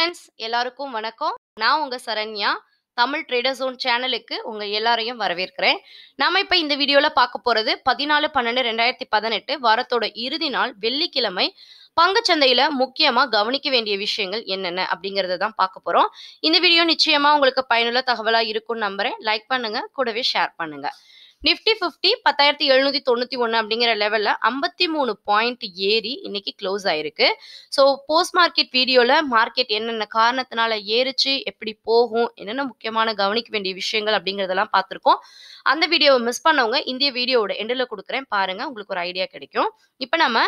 friends எல்லாருக்கும் வணக்கம் நான் உங்க சரண்யா தமிழ் ட்ரேடர் ஜோன் சேனலுக்கு உங்க எல்லாரையும் வரவேற்கிறேன் நாம இப்ப இந்த வீடியோல பார்க்க போறது பதினாலு பன்னெண்டு ரெண்டாயிரத்தி பதினெட்டு வாரத்தோட இறுதி நாள் வெள்ளிக்கிழமை பங்குச்சந்தையில முக்கியமா கவனிக்க வேண்டிய விஷயங்கள் என்னென்ன அப்படிங்கறத தான் பார்க்க போறோம் இந்த வீடியோ நிச்சயமா உங்களுக்கு பயனுள்ள தகவலா இருக்கும்னு நம்புறேன் லைக் பண்ணுங்க கூடவே ஷேர் பண்ணுங்க நிஃப்டி ஃபிஃப்டி பத்தாயிரத்தி எழுநூத்தி தொண்ணூத்தி ஒன்று அப்படிங்கிற லெவல்ல ஐம்பத்தி மூணு பாயிண்ட் ஏறி இன்னைக்கு க்ளோஸ் ஆயிருக்கு ஸோ போஸ்ட் மார்க்கெட் வீடியோல மார்க்கெட் என்னென்ன காரணத்தினால ஏறுச்சு எப்படி போகும் என்னென்ன முக்கியமான கவனிக்க வேண்டிய விஷயங்கள் அப்படிங்கறதெல்லாம் பார்த்துருக்கோம் அந்த வீடியோவை மிஸ் பண்ணவங்க இந்த வீடியோவோட எண்டில் கொடுக்குறேன் பாருங்க உங்களுக்கு ஒரு ஐடியா கிடைக்கும் இப்போ நம்ம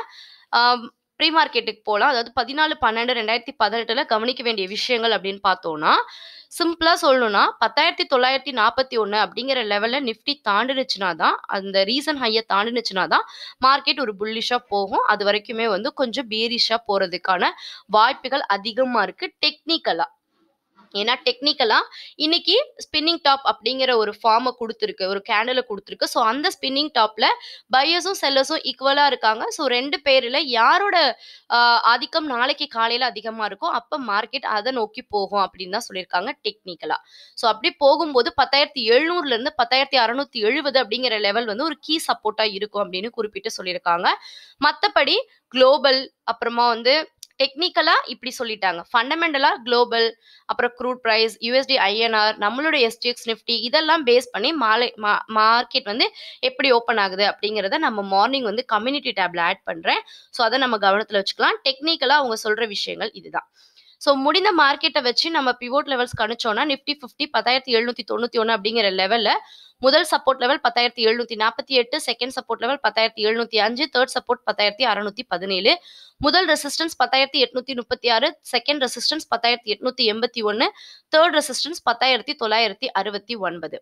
ப்ரீ மார்க்கெட்டுக்கு போகலாம் அதாவது பதினாலு பன்னெண்டு ரெண்டாயிரத்தி பதினெட்டுல கவனிக்க வேண்டிய விஷயங்கள் அப்படின்னு பார்த்தோம்னா சிம்பிளா சொல்லணும்னா பத்தாயிரத்தி தொள்ளாயிரத்தி நாற்பத்தி ஒன்று அப்படிங்கிற லெவல்ல நிஃப்டி தாண்டுனுச்சுனா தான் அந்த ரீசன் ஹையை தாண்டுனுச்சுனா தான் மார்க்கெட் ஒரு புல்லிஷா போகும் அது வரைக்குமே வந்து கொஞ்சம் பேரிஷா போறதுக்கான வாய்ப்புகள் அதிகமா இருக்கு டெக்னிக்கலா ஏன்னா டெக்னிக்கலா இன்னைக்கு ஸ்பின்னிங் டாப் அப்படிங்கிற ஒரு ஃபார்மை கொடுத்துருக்கு ஒரு கேண்டலை கொடுத்துருக்கு ஸோ அந்த ஸ்பின்னிங் டாப்ல பையர்ஸும் செல்லர்ஸும் ஈக்குவலா இருக்காங்க ஸோ ரெண்டு பேர்ல யாரோட ஆஹ், ஆதிக்கம் நாளைக்கு காலையில அதிகமா இருக்கும் அப்ப மார்க்கெட் அதை நோக்கி போகும் அப்படின்னு தான் சொல்லியிருக்காங்க டெக்னிக்கலா ஸோ அப்படி போகும்போது பத்தாயிரத்தி எழுநூறுல இருந்து பத்தாயிரத்தி அறுநூத்தி எழுபது அப்படிங்கிற லெவல் வந்து ஒரு கீ சப்போர்ட்டா இருக்கும் அப்படின்னு குறிப்பிட்டு சொல்லியிருக்காங்க மற்றபடி குளோபல் அப்புறமா வந்து டெக்னிக்கலா இப்படி சொல்லிட்டாங்க ஃபண்டமெண்டலா குளோபல் அப்புறம் க்ரூட் ப்ரைஸ் யூஎஸ்டி ஐஎன்ஆர் நம்மளோட எஸ்டிஎக்ஸ் நிஃப்டி இதெல்லாம் பேஸ் பண்ணி மாலை மார்க்கெட் வந்து எப்படி ஓப்பன் ஆகுது அப்படிங்கிறத நம்ம மார்னிங் வந்து கம்யூனிட்டி டேப்ல ஆட் பண்றேன் ஸோ அதை நம்ம கவனத்தில் வச்சுக்கலாம் டெக்னிக்கலா அவங்க சொல்ற விஷயங்கள் இதுதான் ஸோ முடிந்த மார்க்கெட்டை வச்சு நம்ம பிவோட் லெவல்ஸ் கணிச்சோம்னா நிஃப்டி ஃபிஃப்டி பத்தாயிரத்தி எழுநூத்தி தொண்ணூத்தி ஒன்று அப்படிங்கிற லெவல்ல முதல் சப்போர்ட் லெவல் பத்தாயிரத்தி எழுநூத்தி நாற்பத்தி எட்டு செகண்ட் சப்போர்ட் லெவல் பத்தாயிரத்தி எழுநூத்தி அஞ்சு தேர்ட் சப்போர்ட் பத்தாயிரத்தி அறுநூத்தி பதினேழு முதல் ரெசிஸ்டன்ஸ் பத்தாயிரத்தி எட்நூத்தி முப்பத்தி ஆறு செகண்ட் ரெசிஸ்டன்ஸ் பத்தாயிரத்தி எட்நூத்தி எண்பத்தி ஒன்று தேர்ட் ரெசிஸ்டன்ஸ் பத்தாயிரத்தி தொள்ளாயிரத்தி அறுபத்தி ஒன்பது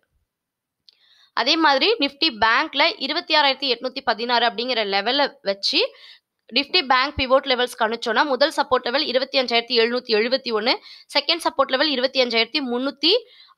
அதே மாதிரி நிஃப்டி பேங்க்ல இருபத்தி ஆறாயிரத்தி எட்நூத்தி பதினாறு அப்படிங்கிற லெவல்ல வச்சு நிஃப்டி பேங்க் பிவோட் லெவல்ஸ் கணிச்சோம்னா முதல் சப்போர்ட் லெவல் இருபத்தி அஞ்சாயிரத்தி எழுநூத்தி எழுபத்தி ஒன்று செகண்ட் சப்போர்ட் லெவல் இருபத்தி அஞ்சாயிரத்தி முந்நூற்றி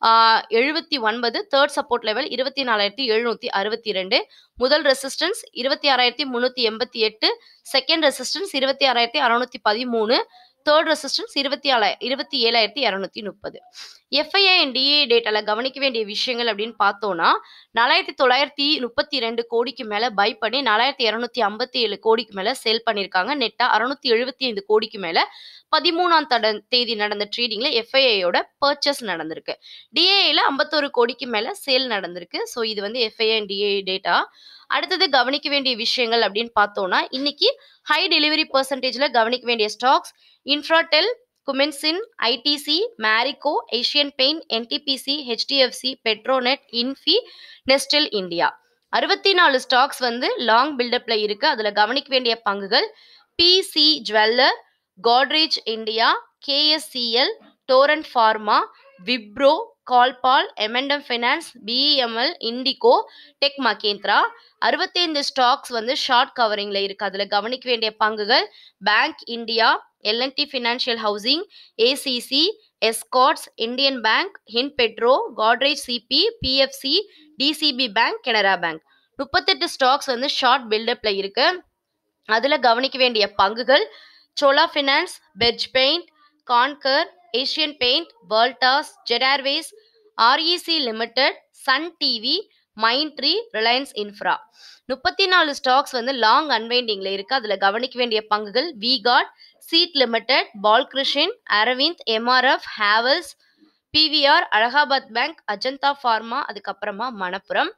எழுபத்தி ஒன்பது தேர்ட் சப்போர்ட் லெவல் இருபத்தி நாலாயிரத்தி எழுநூத்தி அறுபத்தி ரெண்டு முதல் ரெசிஸ்டன்ஸ் இருபத்தி ஆறாயிரத்தி முந்நூற்றி எண்பத்தி எட்டு செகண்ட் ரெசிஸ்டன்ஸ் இருபத்தி ஆறாயிரத்தி அறுநூத்தி பதிமூணு தேர்ட் ரெசிஸ்டன்ஸ் இருபத்தி ஆறு இருபத்தி ஏழாயிரத்தி இரநூத்தி முப்பது எஃப்ஐஐ அண்ட் டிஏ டேட்டால கவனிக்க வேண்டிய விஷயங்கள் அப்படின்னு பார்த்தோம்னா நாலாயிரத்தி தொள்ளாயிரத்தி முப்பத்தி ரெண்டு கோடிக்கு மேல பை பண்ணி நாலாயிரத்தி இரநூத்தி ஐம்பத்தி ஏழு கோடிக்கு மேல சேல் பண்ணியிருக்காங்க நெட்டா அறுநூத்தி எழுபத்தி ஐந்து கோடிக்கு மேல பதிமூணாம் தட தேதி நடந்த ட்ரேடிங்ல எஃப்ஐஐயோட பர்ச்சேஸ் நடந்திருக்கு டிஏல ஐம்பத்தோரு கோடிக்கு மேல சேல் நடந்திருக்கு ஸோ இது வந்து எஃப்ஐஐ அண்ட் டிஏ டேட்டா அடுத்தது கவனிக்க வேண்டிய விஷயங்கள் அப்படின்னு பார்த்தோம்னா இன்னைக்கு ஹை டெலிவரி பர்சன்டேஜ்ல கவனிக்க வேண்டிய ஸ்டாக்ஸ் இன்ஃப்ராடெல் குமென்சின் ITC Marico Asian paint NTPC HDFC Petronet Infy Nestle India அறுபத்தி நாலு ஸ்டாக்ஸ் வந்து லாங் பில்டப்ல இருக்கு அதுல கவனிக்க வேண்டிய பங்குகள் PC jeweller Godrej India KSCL Torrent pharma Wipro கால்பால் எம்என்டம் finance BEML Indigo tech Mahindra அறுபத்தைந்து ஸ்டாக்ஸ் வந்து ஷார்ட் கவரிங்ல இருக்கு அதுல கவனிக்க வேண்டிய பங்குகள் bank India L and T financial housing ACC Escorts Indian bank ஹின் petro Godrej CP PFC DCB bank Canara bank முப்பத்தெட்டு ஸ்டாக்ஸ் வந்து ஷார்ட் பில்டப்ல இருக்கு அதுல கவனிக்க வேண்டிய பங்குகள் Chola finance Berger paint Concor Asian paint Voltas Jet Airways REC limited Sun TV Mindtree Reliance infra முப்பத்தி நாலு ஸ்டாக்ஸ் வந்து லாங் அன்வைண்டிங்ல இருக்கு அதுல கவனிக்க வேண்டிய பங்குகள் விகாட் சீட் லிமிடெட் பால்கிருஷின் Arvind MRF Havells PVR Allahabad bank Ajanta pharma அதுக்கப்புறமா மணப்புரம்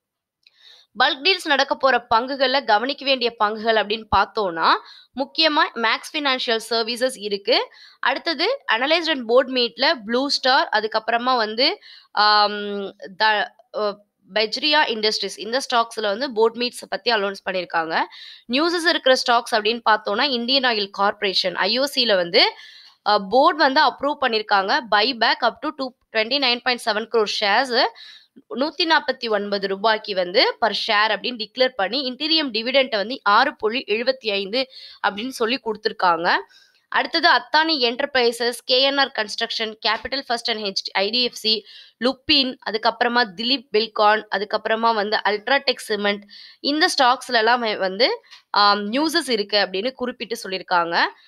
பல்க் டீல்ஸ் நடக்க போற பங்குகள்ல கவனிக்க வேண்டிய பங்குகள் அப்படின்னு பார்த்தோம்னா முக்கியமா மேக்ஸ் ஃபினான்ஷியல் சர்வீசஸ் இருக்கு அடுத்தது அனலைஸ்ட் அண்ட் போர்ட் மீட்ல ப்ளூ ஸ்டார் அதுக்கப்புறமா வந்து ஆம், த- அஹ், பெஜ்ரியா இண்டஸ்ட்ரீஸ் இந்த ஸ்டாக்ஸ்ல வந்து போர்ட் மீட்ஸ் பத்தி அலௌன்ஸ் பண்ணியிருக்காங்க நியூஸஸ் இருக்கிற ஸ்டாக்ஸ் அப்படின்னு பார்த்தோம்னா இந்தியன் ஆயில் கார்பரேஷன் ஐஓசியில் வந்து போர்ட் வந்து அப்ரூவ் பண்ணியிருக்காங்க buyback up to two twenty nine point seven crore shares நூற்றி நாற்பத்தி ஒன்பது ரூபாய்க்கு வந்து பர் ஷேர் அப்படின்னு டிக்ளேர் பண்ணி இன்டீரியம் டிவிடெண்ட்டை வந்து ஆறு புள்ளி எழுபத்தி ஐந்து அப்படின்னு சொல்லி கொடுத்துருக்காங்க அடுத்தது Adani enterprises KNR construction capital first and H IDFC Lupin அதுக்கப்புறமா திலீப் பில்கான் அதுக்கப்புறமா வந்து அல்ட்ராடெக் சிமெண்ட் இந்த ஸ்டாக்ஸ்ல எல்லாம் வந்து நியூஸஸ் இருக்கு அப்படின்னு குறிப்பிட்டு சொல்லியிருக்காங்க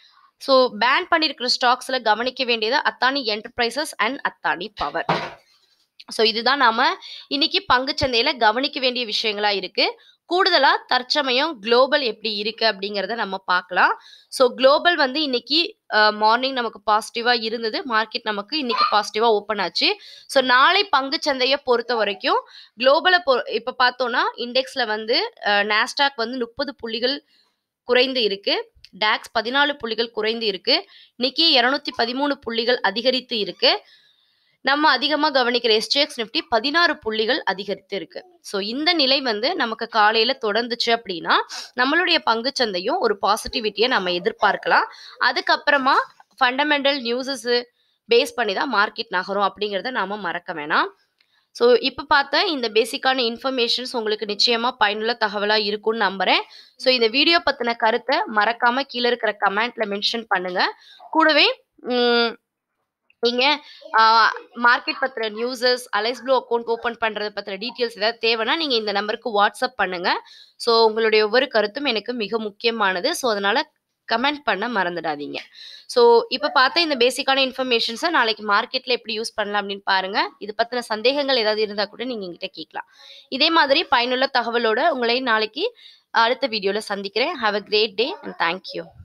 ஸோ பேன் பண்ணியிருக்கிற ஸ்டாக்ஸ்ல கவனிக்க வேண்டியது Adani enterprises and Adani power so இதுதான் நாம இன்னைக்கு பங்குச்சந்தையில கவனிக்க வேண்டிய விஷயங்களா இருக்கு கூடுதலா தற்சமயம் குளோபல் எப்படி இருக்கு அப்படிங்கிறத நம்ம பார்க்கலாம் ஸோ குளோபல் வந்து இன்னைக்கு மார்னிங் நமக்கு பாசிட்டிவா இருந்தது மார்க்கெட் நமக்கு இன்னைக்கு பாசிட்டிவா ஓப்பன் ஆச்சு ஸோ நாளை பங்குச்சந்தையை பொறுத்த வரைக்கும் குளோபலை பொ இப்போ பார்த்தோம்னா இண்டெக்ஸ்ல வந்து நாஸ்டாக் வந்து முப்பது புள்ளிகள் குறைந்து இருக்கு டாக்ஸ் பதினாலு புள்ளிகள் குறைந்து இருக்கு நிக்கி இருநூத்தி பதிமூணு புள்ளிகள் அதிகரித்து இருக்கு நம்ம அதிகமாக கவனிக்கிற எஸ்டிஎக்ஸ் நிஃப்டி பதினாறு புள்ளிகள் அதிகரித்து இருக்கு ஸோ இந்த நிலை வந்து நமக்கு காலையில தொடர்ந்துச்சு அப்படின்னா நம்மளுடைய பங்குச்சந்தையும் ஒரு பாசிட்டிவிட்டியை நம்ம எதிர்பார்க்கலாம் அதுக்கப்புறமா ஃபண்டமெண்டல் நியூஸஸ் பேஸ் பண்ணி தான் மார்க்கெட் நகரும் அப்படிங்கிறத நாம மறக்க வேணாம் ஸோ இப்போ பார்த்த இந்த பேசிக்கான இன்ஃபர்மேஷன்ஸ் உங்களுக்கு நிச்சயமாக பயனுள்ள தகவலாக இருக்கும்னு நம்புகிறேன் ஸோ இந்த வீடியோ பற்றின கருத்தை மறக்காமல் கீழே இருக்கிற கமெண்ட்ல மென்ஷன் பண்ணுங்க கூடவே நீங்கள் மார்க்கெட் பற்றின newses Alice blue account open பண்ணுறது பற்றின டீட்டெயில்ஸ் ஏதாவது தேவைன்னா நீங்கள் இந்த நம்பருக்கு வாட்ஸ்அப் பண்ணுங்கள் ஸோ உங்களுடைய ஒவ்வொரு கருத்தும் எனக்கு மிக முக்கியமானது ஸோ அதனால் கமெண்ட் பண்ண மறந்துடாதீங்க ஸோ இப்போ பார்த்த இந்த பேசிக்கான இன்ஃபர்மேஷன்ஸை நாளைக்கு மார்க்கெட்டில் எப்படி யூஸ் பண்ணலாம் அப்படின்னு பாருங்கள் இது பற்றின சந்தேகங்கள் ஏதாவது இருந்தால் கூட நீங்கள் எங்கிட்ட கேட்கலாம் இதே மாதிரி பயனுள்ள தகவலோட உங்களை நாளைக்கு அடுத்த வீடியோவில் சந்திக்கிறேன் have a great day and thank you